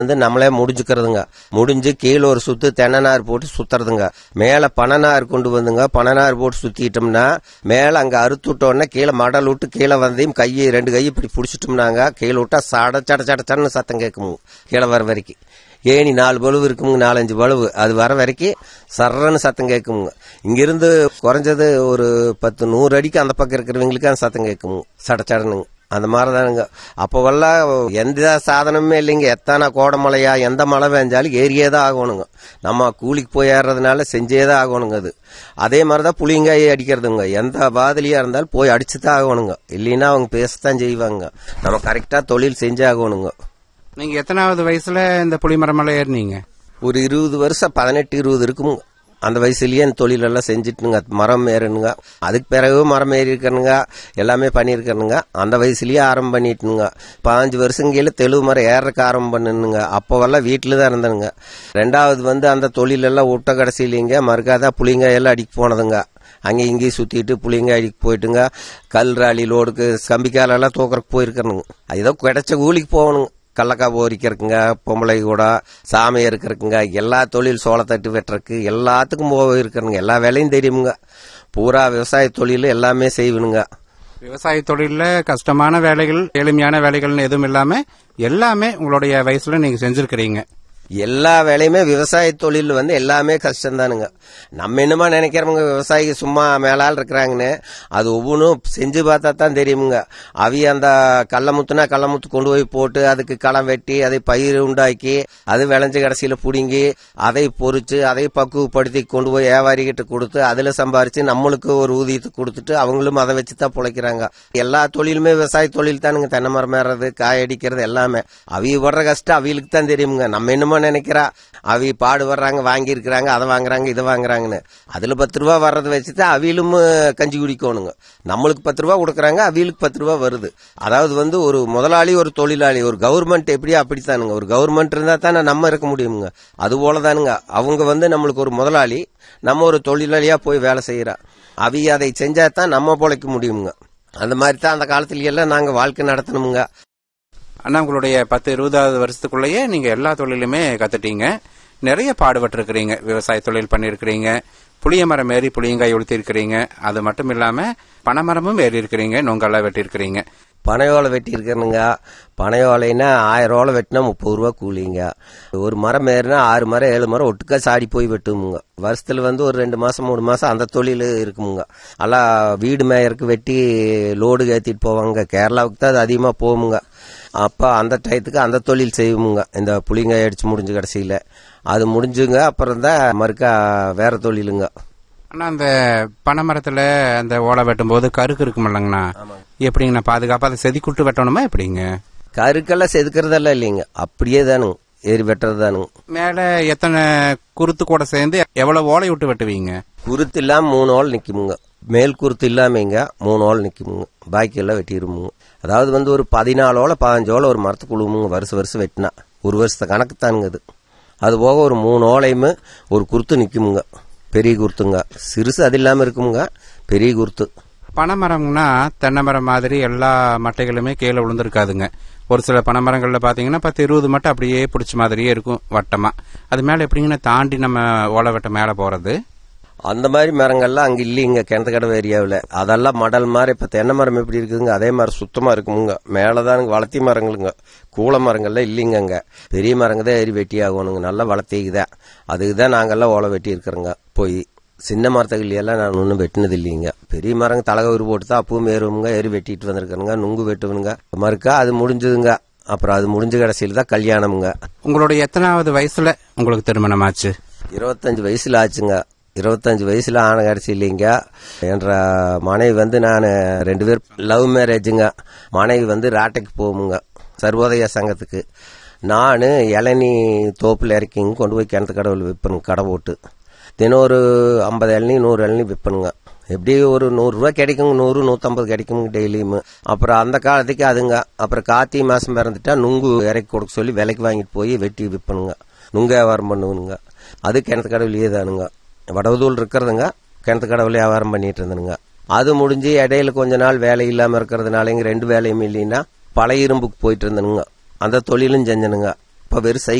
வந்து நம்மளே முடிஞ்சுக்கிறதுங்க முடிஞ்சு கீழே ஒரு சுத்து தென்னநார் போட்டு சுத்துறதுங்க மேல பனநார் கொண்டு வந்துங்க பனநார் போட்டு சுத்திட்டோம்னா மேல அங்க அறுத்து விட்டோடனே கீழே மடல் விட்டு கீழே வந்தையும் கையை ரெண்டு கையை இப்படி பிடிச்சிட்டோம்னாங்க கீழே விட்டா சட சட சட சடன்னு சத்தம் கேட்குங்க கீழே வர வரைக்கும் ஏணி நாலு பழுவு இருக்குமுங்க நாலஞ்சு பழுவு அது வர வரைக்கும் சர்றன்னு சத்தம் கேட்குமுங்க இங்கிருந்து குறைஞ்சது ஒரு பத்து நூறு அடிக்கு அந்த பக்கம் இருக்கிறவங்களுக்கு அந்த சத்தம் கேட்குமுங்க சட சடனுங்க அந்த மாதிரி தானுங்க அப்போவெல்லாம் எந்த சாதனமுமே இல்லைங்க எத்தனை கோடமலையா எந்த மழை பெஞ்சாலும் ஏறியே தான் ஆகணுங்க நம்ம கூலிக்கு போய் ஏறுறதுனால செஞ்சே தான் ஆகணுங்க அது அதே மாதிரி தான் புளிங்காய் அடிக்கிறதுங்க எந்த பாதிலியா இருந்தாலும் போய் அடிச்சு தான் ஆகணுங்க இல்லைன்னா அவங்க பேசத்தான் செய்வாங்க நம்ம கரெக்டாக தொழில் செஞ்சே ஆகணுங்க நீங்க எத்தனாவது வயசுல இந்த புளிமரமெல்லாம் ஏறினீங்க ஒரு இருபது வருஷம் பதினெட்டு இருபது இருக்குமுங்க அந்த வயசுலயே இந்த தொழிலெல்லாம் செஞ்சுட்டுனுங்க மரம் ஏறணுங்க அதுக்கு பிறகு மரம் ஏறி இருக்கணுங்க எல்லாமே பண்ணியிருக்கணுங்க அந்த வயசுலயே ஆரம்பம் பண்ணிட்டுனுங்க பாஞ்சு வருஷம் கீழே தெலுங்கு மரம் ஏறக்கு ஆரம்பம் பண்ணணுங்க அப்போவெல்லாம் வீட்டில் தான் இருந்தனுங்க ரெண்டாவது வந்து அந்த தொழிலெல்லாம் விட்ட கடைசியிலிங்க மறுக்காதான் புளிங்காயெல்லாம் அடிக்க போனதுங்க அங்கே இங்கேயும் சுற்றிட்டு புளிங்க அடிக்க போயிட்டுங்க கல் ராலி லோடுக்கு கம்பிக்காலெல்லாம் தூக்கறக்கு போயிருக்கணுங்க ஏதோ கிடைச்ச கூலிக்கு போகணுங்க கடலக்காய் போரிக்கிறதுக்குங்க பொம்பளை கூட சாமி இருக்கிறதுக்குங்க எல்லா தொழில் சோளத்தட்டு வெட்டுறதுக்கு எல்லாத்துக்கும் போயிருக்கிறனுங்க எல்லா வேலையும் தெரியுமுங்க பூரா விவசாய தொழில் எல்லாமே செய்வனுங்க விவசாய தொழில்ல கஷ்டமான வேலைகள் எளிமையான வேலைகள்னு எதுவும் இல்லாம எல்லாமே உங்களுடைய வயசுல நீங்க செஞ்சிருக்கிறீங்க எல்லா வேலையுமே விவசாய தொழில் வந்து எல்லாமே கஷ்டம்தானுங்க நம்ம என்னமா நினைக்கிறவங்க விவசாயிக்கு சும்மா மேலால் இருக்கிறாங்கன்னு அது ஒவ்வொன்றும் செஞ்சு பார்த்தா தான் தெரியுமுங்க அவிய அந்த கள்ளமுத்துனா கள்ளமுத்து கொண்டு போய் போட்டு அதுக்கு களம் வெட்டி அதை பயிர் உண்டாக்கி அது விளைஞ்ச கடைசியில் பிடுங்கி அதை பொறிச்சு அதை பக்குவப்படுத்தி கொண்டு போய் வியாபாரிகிட்ட கொடுத்து அதில் சம்பாரிச்சு நம்மளுக்கு ஒரு ஊதியத்தை கொடுத்துட்டு அவங்களும் அதை வச்சு தான் பிழைக்கிறாங்க எல்லா தொழிலுமே விவசாய தொழில் தானுங்க தென்னை மரம் ஏறது காய் அடிக்கிறது எல்லாமே அவிய படுற கஷ்டம் அவிகளுக்கு தான் தெரியுமுங்க நம்ம என்னமோ நினைக்கிறா அவி பாடு வர்றாங்க வாங்கி இருக்கிறாங்க அதை வாங்குறாங்க இதை வாங்குறாங்கன்னு அதுல பத்து ரூபா வர்றதை வச்சுட்டு அவியலும் கஞ்சி குடிக்கணுங்க நம்மளுக்கு பத்து ரூபா கொடுக்குறாங்க அவியலுக்கு பத்து ரூபா வருது அதாவது வந்து ஒரு முதலாளி ஒரு தொழிலாளி ஒரு கவர்மெண்ட் எப்படியோ அப்படித்தானுங்க ஒரு கவர்மெண்ட் இருந்தா தானே நம்ம இருக்க முடியுமுங்க அது போல தானுங்க அவங்க வந்து நம்மளுக்கு ஒரு முதலாளி நம்ம ஒரு தொழிலாளியா போய் வேலை செய்யறோம் அவிய அதை செஞ்சா தான் நம்ம பொழைக்க முடியுமுங்க அந்த மாதிரி தான் அந்த காலத்துல எல்லாம் நாங்க வாழ்க்கை நடத்தணுமுங்க அண்ணா உங்களுடைய பத்து இருபதாவது வருஷத்துக்குள்ளேயே நீங்க எல்லா தொழிலுமே கத்துட்டீங்க நிறைய பாடுபட்டிருக்கிறீங்க விவசாய தொழில் பண்ணியிருக்கிறீங்க புளிய மரம் ஏறி புளியங்காய் உளுத்திருக்கிறீங்க அது மட்டும் இல்லாம பனைமரமும் ஏறி இருக்கிறீங்க நொங்கெல்லாம் வெட்டியிருக்கிறீங்க பனையோலை வெட்டி இருக்கணுங்க பனையோலைன்னா ஆயிரம் ஓலை வெட்டினா முப்பது ரூபா கூலிங்க ஒரு மரம் ஏறினா ஆறு மரம் ஏழு மரம் ஒட்டுக்கா சாடி போய் வெட்டுமுங்க வருஷத்துல வந்து ஒரு ரெண்டு மாசம் மூணு மாசம் அந்த தொழில் இருக்குமுங்க எல்லாம் வீடு மேயருக்கு வெட்டி லோடு ஏத்திட்டு போவாங்க கேரளாவுக்கு தான் அது அதிகமாக போகுமுங்க அப்போ அந்த டயத்துக்கு அந்த தொழில் செய்வோமுங்க இந்த புளிங்காய் அடிச்சு முடிஞ்ச கடைசியில் அது முடிஞ்சுங்க அப்புறம் தான் மறுக்கா வேற தொழிலுங்க ஆனா அந்த பனைமரத்துல அந்த ஓலை வெட்டும் போது கருக்கு இருக்குமில்லங்கண்ணா எப்படிங்கண்ணா பாதுகாப்பா அதை செதுக்கிட்டு வெட்டணுமா எப்படிங்க கருக்கெல்லாம் செதுக்கிறதெல்லாம் இல்லைங்க அப்படியே தானுங்க ஏறி வெட்டுறது தானுங்க மேல எத்தனை குருத்து கூட சேர்ந்து எவ்வளவு ஓலை விட்டு வெட்டுவீங்க குருத்து இல்லாம மூணு ஓல் நிக்குமுங்க மேல் குருத்து இல்லாமங்க மூணு ஓல் நிக்குமுங்க பாக்கி எல்லாம் வெட்டிடுமுங்க அதாவது வந்து ஒரு பதினாலு ஓலை பதினஞ்சு ஓலை ஒரு மரத்துக்கு உழுவுமுங்க வருஷம் வருஷம் வெட்டினா ஒரு வருஷத்த கணக்கு தானுங்க அது அது போக ஒரு மூணு ஓலையுமே ஒரு குருத்து நிக்குமுங்க பெரிய குருத்துங்க சிறுசு அது இல்லாம இருக்குமுங்க பெரிய குருத்து பனைமரம்னா தென்னை மரம் மாதிரி எல்லா மட்டைகளுமே கீழே விழுந்திருக்காதுங்க ஒரு சில பனைமரங்கள்ல பாத்தீங்கன்னா பத்து இருபது மட்டும் அப்படியே பிடிச்ச மாதிரியே இருக்கும் வட்டமா அது மேல எப்படிங்கன்னா தாண்டி நம்ம ஓலை வெட்ட மேல போறது அந்த மாதிரி மரங்கள்லாம் அங்க இல்லைங்க கிணத்துக்கடவு ஏரியாவில் அதெல்லாம் மடல் மாதிரி இப்ப தென்னை மரம் எப்படி இருக்குதுங்க அதே மாதிரி சுத்தமா இருக்குமுங்க மேலதானுங்க வளர்த்தி மரங்களுங்க கூள மரங்கள்லாம் இல்லைங்க அங்க பெரிய மரங்க தான் ஏறி வெட்டி ஆகணுங்க நல்லா வளர்த்திக்குதான் அதுக்கு தான் நாங்கெல்லாம் ஓலை வெட்டி இருக்கிறோங்க போய் சின்ன மரத்தகிலியெல்லாம் நான் ஒன்றும் வெட்டினது இல்லைங்க பெரிய மரங்க தலகவுரு போட்டு தான் அப்பவும் ஏறுவோங்க ஏறி வெட்டிட்டு வந்திருக்கிறேங்க நுங்கு வெட்டுவனுங்க மறுக்கா அது முடிஞ்சதுங்க அப்புறம் அது முடிஞ்ச கடைசியில் தான் கல்யாணமுங்க உங்களுடைய எத்தனாவது வயசுல உங்களுக்கு திருமணம் ஆச்சு இருபத்தஞ்சு வயசுல ஆச்சுங்க இருபத்தஞ்சு வயசுல ஆன கடைசி இல்லைங்க என்ற மனைவி வந்து நான் ரெண்டு பேர் லவ் மேரேஜுங்க மனைவி வந்து ராட்டைக்கு போகுங்க சர்வோதய சங்கத்துக்கு நான் இளநி தோப்பில் இறக்கிங்க கொண்டு போய் கிணத்து கடவுள் விற்பனுங்க கடை போட்டு தினம் ஒரு ஐம்பது இளநி நூறு இளநி விற்பனுங்க எப்படி ஒரு நூறுரூவா கிடைக்குங்க நூறு நூற்றம்பது கிடைக்குங்க டெய்லியும் அப்புறம் அந்த காலத்துக்கு அதுங்க அப்புறம் கார்த்திகை மாதம் பிறந்துட்டா நுங்கு இறக்கி கொடுக்க சொல்லி விலைக்கு வாங்கிட்டு போய் வெட்டி விற்பனுங்க நுங்கு வியாபாரம் பண்ணுவனுங்க அது கிணத்து கடவுளையே தானுங்க வடவதூள் இருக்கிறதுங்க கிணத்து கடவுள் வியாபாரம் பண்ணிட்டு இருந்தனுங்க அது முடிஞ்சு இடையில கொஞ்ச நாள் வேலை இல்லாமல் இருக்கிறதுனால இங்கே ரெண்டு வேலையும் இல்லைன்னா பழைய இரும்புக்கு போயிட்டு இருந்தனுங்க அந்த தொழிலும் செஞ்சனுங்க இப்ப வெறும்